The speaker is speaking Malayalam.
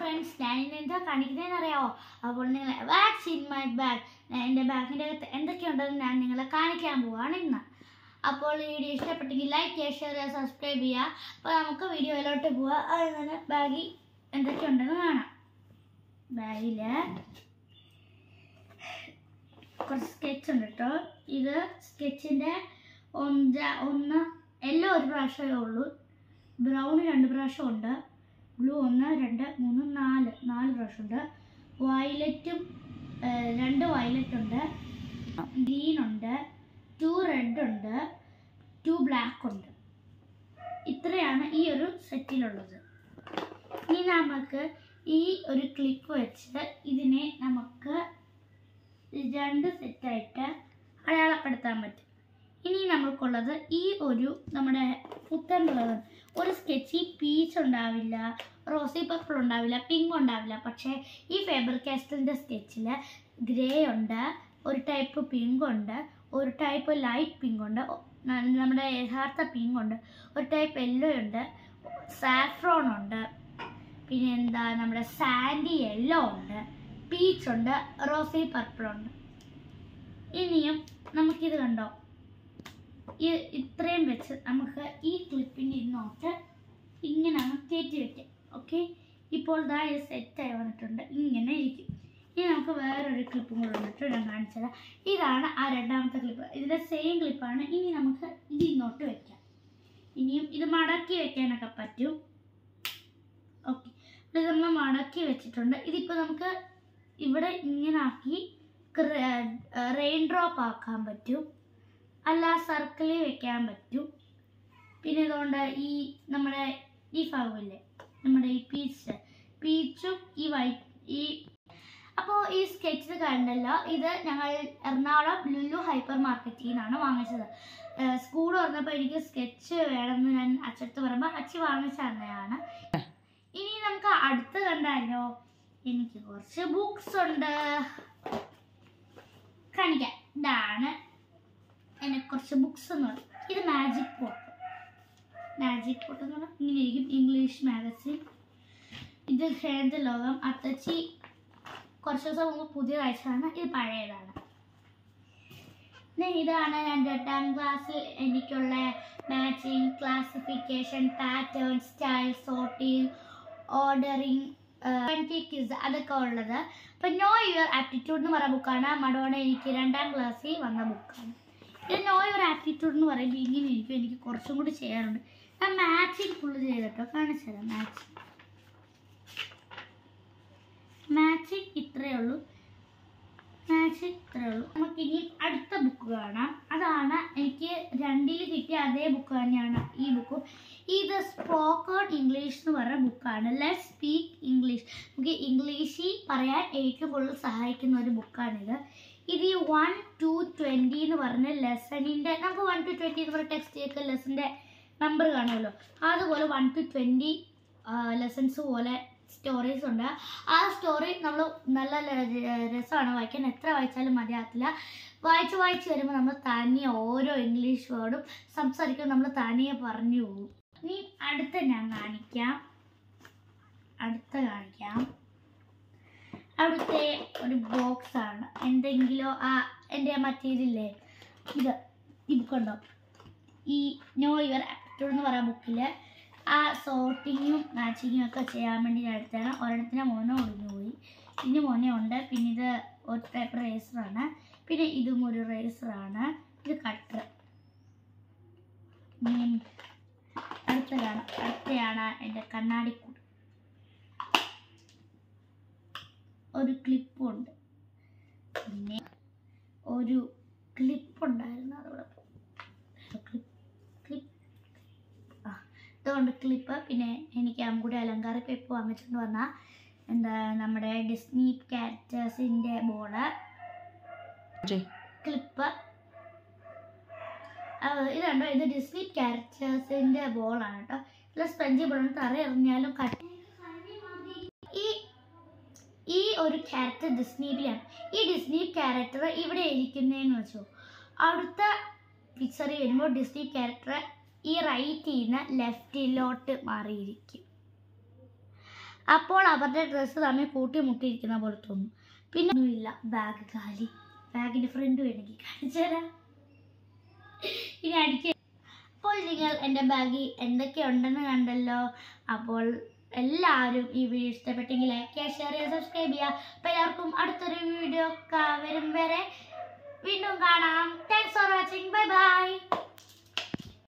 ഫ്രണ്ട്സ് ഞാൻ ഇന്ന് എന്താ കാണിക്കുന്നതെന്ന് അറിയാമോ അപ്പോൾ നിങ്ങൾ വാക്സ് ഇൻ മൈ ബാഗ് എൻ്റെ ബാഗിൻ്റെ അകത്ത് എന്തൊക്കെയുണ്ടെന്ന് ഞാൻ നിങ്ങളെ കാണിക്കാൻ പോവാണ് ഇന്ന് അപ്പോൾ ഈ വീഡിയോ ഇഷ്ടപ്പെട്ടെങ്കിൽ ലൈക്ക് ചെയ്യുക ഷെയർ ചെയ്യുക സബ്സ്ക്രൈബ് ചെയ്യുക അപ്പോൾ നമുക്ക് വീഡിയോയിലോട്ട് പോവാം അതിൽ നിന്ന് ബാഗിൽ എന്തൊക്കെയുണ്ടെന്ന് കാണാം ബാഗിൽ കുറച്ച് സ്കെച്ച് ഉണ്ട് കേട്ടോ ഇത് സ്കെച്ചിൻ്റെ ഒന്ന് ഒന്ന് എല്ലോ ഒരു പ്രാവശ്യമേ ഉള്ളൂ ബ്രൗൺ രണ്ട് പ്രാവശ്യം ഉണ്ട് ബ്ലൂ ഒന്ന് രണ്ട് മൂന്ന് നാല് നാല് പ്രാവശ്യമുണ്ട് വയലറ്റും രണ്ട് വയലറ്റ് ഉണ്ട് ഗ്രീൻ ഉണ്ട് ടു റെഡ് ഉണ്ട് ടു ബ്ലാക്ക് ഉണ്ട് ഇത്രയാണ് ഈ ഒരു സെറ്റിലുള്ളത് ഇനി നമുക്ക് ഈ ഒരു ക്ലിപ്പ് വെച്ച് ഇതിനെ നമുക്ക് രണ്ട് സെറ്റായിട്ട് അടയാളപ്പെടുത്താൻ പറ്റും ഇനി നമുക്കുള്ളത് ഈ ഒരു നമ്മുടെ പുത്തൻ കളർ ഒരു സ്കെച്ച് പീച്ച് ഉണ്ടാവില്ല റോസി പർപ്പിൾ ഉണ്ടാവില്ല പിങ്ക് ഉണ്ടാവില്ല പക്ഷേ ഈ ഫേബർ കാസ്റ്റലിൻ്റെ സ്കെച്ചിൽ ഗ്രേ ഉണ്ട് ഒരു ടൈപ്പ് പിങ്ക് ഉണ്ട് ഒരു ടൈപ്പ് ലൈറ്റ് പിങ്ക് ഉണ്ട് ന- നമ്മുടെ യഥാർത്ഥ പിങ്ക് ഉണ്ട് ഒരു ടൈപ്പ് യെല്ലോ ഉണ്ട് സാഫ്രോൺ ഉണ്ട് പിന്നെ എന്താ നമ്മുടെ സാൻഡി യെല്ലോ ഉണ്ട് പീച്ച് ഉണ്ട് റോസി പർപ്പിൾ ഉണ്ട് ഇനിയും നമുക്കിത് കണ്ടോ ഈ ഇത്രയും വെച്ച് നമുക്ക് ഈ ക്ലിപ്പിൻ്റെ ഇന്നോട്ട് ഇങ്ങനെ അങ്ങ് കയറ്റി വെക്കാം ഓക്കെ ഇപ്പോൾ ദാ ഇത് സെറ്റായി വന്നിട്ടുണ്ട് ഇങ്ങനെ ഇരിക്കും ഇനി നമുക്ക് വേറൊരു ക്ലിപ്പും കൂടെ വന്നിട്ട് ഞാൻ കാണിച്ചത് ഇതാണ് ആ രണ്ടാമത്തെ ക്ലിപ്പ് ഇതിൻ്റെ സെയിം ക്ലിപ്പാണ് ഇനി നമുക്ക് ഇത് ഇങ്ങോട്ട് വെക്കാം ഇനിയും ഇത് മടക്കി വെക്കാനൊക്കെ പറ്റും ഓക്കെ ഇത് നമ്മൾ മടക്കി വെച്ചിട്ടുണ്ട് ഇതിപ്പോൾ നമുക്ക് ഇവിടെ ഇങ്ങനെ ആക്കി റെയിൻ ഡ്രോപ്പ് ആക്കാൻ പറ്റും അല്ല സർക്കിളിൽ വെക്കാൻ പറ്റും പിന്നെ ഇതുകൊണ്ട് ഈ നമ്മുടെ ഈ ഭാഗമില്ലേ നമ്മുടെ ഈ പീച്ച് പീച്ചും ഈ വൈറ്റ് ഈ അപ്പോൾ ഈ സ്കെച്ച് കണ്ടല്ലോ ഇത് ഞങ്ങൾ എറണാകുളം ലുലു ഹൈപ്പർ മാർക്കറ്റിൽ നിന്നാണ് വാങ്ങിച്ചത് സ്കൂൾ തുറന്നപ്പോൾ എനിക്ക് സ്കെച്ച് വേണമെന്ന് ഞാൻ അച്ഛടുത്ത് പറയുമ്പോൾ അച്ഛൻ വാങ്ങിച്ചു തന്നെയാണ് ഇനി നമുക്ക് അടുത്ത് കണ്ടാലോ എനിക്ക് കുറച്ച് ബുക്സ് ഉണ്ട് കാണിക്കാം ഇതാണ് എന്നെ കുറച്ച് ബുക്സ് എന്ന് പറയും ഇത് മാജിക് പോട്ട് മാജിക് പോട്ട് എന്ന് പറഞ്ഞാൽ ഇങ്ങനെ ഇരിക്കും ഇംഗ്ലീഷ് മാഗസിൻ ഇത് ഹേന്ദ ലോകം അത്തച്ചി കുറച്ച് ദിവസം മുമ്പ് പുതിയ അയച്ചതാണ് ഇത് പഴയതാണ് പിന്നെ ഇതാണ് ഞാൻ എട്ടാം ക്ലാസ്സിൽ എനിക്കുള്ള matching classification pattern style sorting ordering quiz അതൊക്കെ ഉള്ളത് അപ്പം നോ യുവർ ആപ്റ്റിറ്റ്യൂഡ് എന്ന് പറയുന്ന ബുക്കാണ് മടോണ എനിക്ക് രണ്ടാം ക്ലാസ്സിൽ വന്ന ബുക്കാണ് ഇത് നോ യുവർ ആപ്റ്റിറ്റ്യൂഡ് എന്ന് പറയുമ്പോൾ ഇങ്ങനെ ഇരിക്കും എനിക്ക് കുറച്ചും കൂടി ചെയ്യാറുണ്ട് ഞാൻ മാച്ചിങ് ഫുള്ള് ചെയ്തിട്ടോ കാണിച്ചു തരാം മാച്ചിങ് മാച്ചിങ് ഇത്രയേ ഉള്ളൂ മാച്ചിങ് ഇത്രയേ ഉള്ളൂ നമുക്ക് ഇനി അടുത്ത ബുക്ക് കാണാം അതാണ് എനിക്ക് രണ്ടിൽ കിട്ടിയ അതേ ബുക്ക് തന്നെയാണ് ഈ ബുക്കും ഇത് സ്പോക്കൺ ഇംഗ്ലീഷ് എന്ന് പറയുന്ന ബുക്കാണ് ലെറ്റ് സ്പീക്ക് ഇംഗ്ലീഷ് നമുക്ക് ഇംഗ്ലീഷിൽ പറയാൻ ഏറ്റവും കൂടുതൽ സഹായിക്കുന്ന ഒരു ബുക്കാണിത് ഇത് ഈ വൺ ടു ട്വൻറ്റി എന്ന് പറഞ്ഞ ലെസണിൻ്റെ നമുക്ക് വൺ ടു ട്വൻറ്റി എന്ന് പറഞ്ഞ ടെക്സ്റ്റ് ലെസണിൻ്റെ നമ്പർ കാണുമല്ലോ അതുപോലെ വൺ ടു ട്വൻറ്റി ലെസൺസ് പോലെ സ്റ്റോറീസ് ഉണ്ട് ആ സ്റ്റോറി നമ്മൾ നല്ല ല- രസമാണ് വായിക്കാൻ എത്ര വായിച്ചാലും മതിയാകത്തില്ല വായിച്ച് വായിച്ച് വരുമ്പോൾ നമ്മൾ തനിയെ ഓരോ ഇംഗ്ലീഷ് വേർഡും സംസാരിക്കുമ്പോൾ നമ്മൾ തനിയെ പറഞ്ഞു പോകും ഇനി അടുത്ത ഞാൻ കാണിക്കാം അടുത്ത കാണിക്കാം അവിടുത്തെ ഒരു ബോക്സ് ആണ് എന്തെങ്കിലും ആ എൻ്റെ മറ്റേതില്ലേ ഇത് ഈ ബുക്ക് ഉണ്ടോ ഈ നോ യുവർ ആപ്റ്റിറ്റ്യൂഡ് എന്ന് പറയുന്ന ബുക്കിൽ ആ സോർട്ടിങ്ങും മാച്ചിങ്ങും ഒക്കെ ചെയ്യാൻ വേണ്ടി ഞാൻ എടുത്താണ് ഒരെണ്ണത്തിന് മോനെ ഒടിഞ്ഞു പോയി ഇതിന് മോനെ ഉണ്ട് പിന്നെ ഇത് ഒരു ടൈപ്പ് റേസറാണ് പിന്നെ ഇതും ഒരു റേസറാണ് ഇത് കട്ടർ അടുത്തതാണ് അടുത്തയാണ് എൻ്റെ കണ്ണാടിക്കൂട് ഒരു ക്ലിപ്പുണ്ട് പിന്നെ ഒരു ക്ലിപ്പ് ഉണ്ടായിരുന്നു അതോടെ ക്ലിപ്പ് ക്ലിപ്പ് ആ ഇതുകൊണ്ട് ക്ലിപ്പ് പിന്നെ എനിക്ക് അമ്മുകൂടി അലങ്കാര ക്ലിപ്പ് വാങ്ങിച്ചുകൊണ്ട് വന്ന എന്താ നമ്മുടെ ഡിസ്നി ക്യാരക്ടേഴ്സിൻ്റെ ബോർഡ് ക്ലിപ്പ് ഇത് കണ്ടോ ഇത് ഡിസ്നി ക്യാരക്ടേഴ്സിൻ്റെ ബോളാണ് കേട്ടോ ഇത് സ്പെഞ്ച് ബോളാണ് തറ എറിഞ്ഞാലും കട്ട് ഈ ഈ ഒരു ക്യാരക്ടർ ഡിസ്നിയിലാണ് ഈ ഡിസ്നി ക്യാരക്ടർ ഇവിടെ ഇരിക്കുന്നതെന്ന് വെച്ചോ അടുത്ത പിക്ചറിൽ വരുമ്പോൾ ഡിസ്നി ക്യാരക്ടർ ഈ റൈറ്റിൽ നിന്ന് ലെഫ്റ്റിലോട്ട് മാറിയിരിക്കും അപ്പോൾ അവരുടെ ഡ്രസ്സ് തമ്മിൽ കൂട്ടിമുട്ടിയിരിക്കുന്ന പോലെ തോന്നും പിന്നെ ഒന്നുമില്ല ബാഗ് കാലി ബാഗിൻ്റെ ഫ്രണ്ട് വേണമെങ്കിൽ കാണിച്ചു തരാം ഇനി അടിക്ക അപ്പോൾ നിങ്ങൾ എൻ്റെ ബാഗിൽ എന്തൊക്കെ ഉണ്ടെന്ന് കണ്ടല്ലോ അപ്പോൾ എല്ലാവരും ഈ വീഡിയോ ഇഷ്ടപ്പെട്ടെങ്കിൽ ലൈക്ക് ചെയ്യുക ഷെയർ ചെയ്യുക സബ്സ്ക്രൈബ് ചെയ്യുക അപ്പോൾ എല്ലാവർക്കും അടുത്തൊരു വീഡിയോ വരും വരെ വീണ്ടും കാണാം thanks for watching bye by